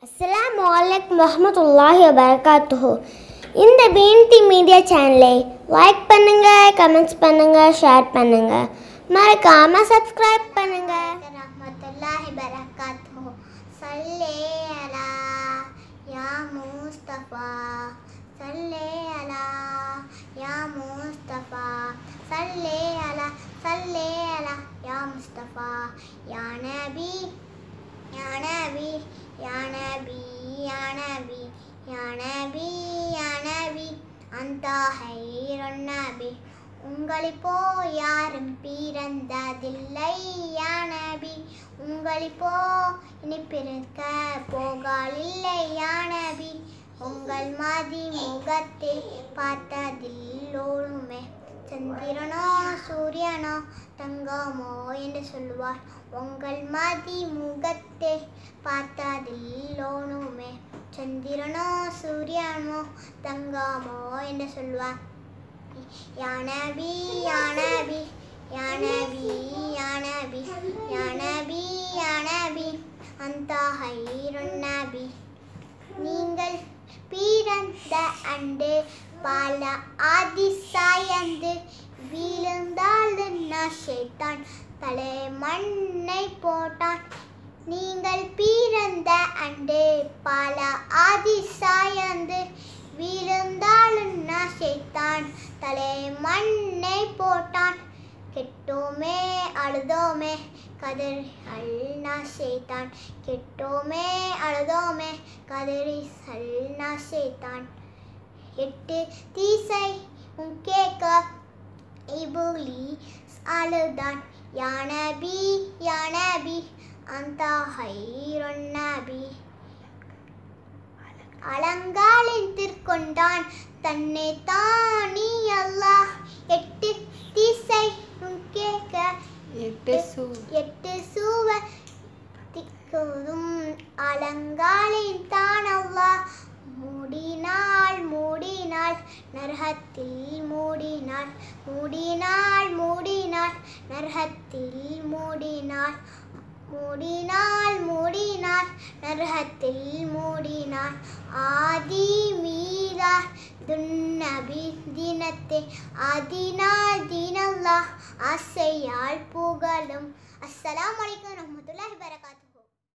அஸ்ஸலாமு அலைக்கும் வரஹ்மத்துல்லாஹி வபரகாத்துஹு இந்த பீன்தி மீடியா சேனலை லைக் பண்ணுங்க கமெண்ட்ஸ் பண்ணுங்க ஷேர் பண்ணுங்க மறக்காம சப்ஸ்கிரைப் பண்ணுங்க ரஹ்மத்துல்லாஹி வபரகாத்துஹு சல்லே அலா யா முஸ்தபா சல்லே அலா யா முஸ்தபா சல்லே அலா சல்லே அலா யா முஸ்தபா யா நபி யா நபி யா நபி யா நபி யா நபி யா நபி அந்த ஹைரொன் நபி உங்களைப் போ யாரும் பிறந்ததில்லை யா நபி உங்களைப் போ இனி பிறக்க போகாலில்லை யா நபி உங்கள் மதி முகத்தை பார்த்ததில்லோருமே சந்திரனோ சூரியனோ தங்கமோ என்று சொல்லுவார் உங்கள் மதி முகத்தை பார்த்ததில்லோனுமே சந்திரனோ சூரியனோ தங்கமோ என்று சொல்லுவார் யானபி யானபி யானபி யானபி யானபி யானபி அந்த ஹைருன் நபி நீங்கள் பிறந்த அண்டு பல அதிசாயந்து விழுந்தால் ஷேத்தான் தலை மண்ணை போட்டான் நீங்கள் பிறந்த அண்டு பல அதிசாயந்து விழுந்தால் ஷேத்தான் தலை மண்ணை போட்டான் கெட்டோமே அழுதோமே கதறிகள் நாசேத்தான் கெட்டோமே அழுதோமே கதறிகள் நாசேத்தான் எட்டு தீசை உன் கேட்க இபுலி அழுதான் யானபி யானபி அந்த ஹைரொன் நபி அலங்காலில் திருக்கொண்டான் தன்னை தானி அல்லாஹ் எட்டு திசை உன் கேட்க எட்டு சூ எட்டு சூவ திக்குதும் அலங்காலில் தான் அல்லாஹ் மூடினாள் மூடினாள் நரகத்தில் மூடினாள் மூடினாள் மூடினாள் நரகத்தில் மூடினாள் மூடினாள் மூடினாள் நரகத்தில் மூடினாள் ஆதி மீதார் துன்னபி தினத்தை அதினால் தினல்லா ஆசையால் புகழும் அஸ்ஸலாமு அலைக்கும் வரஹ்மத்துல்லாஹி வரகாத்து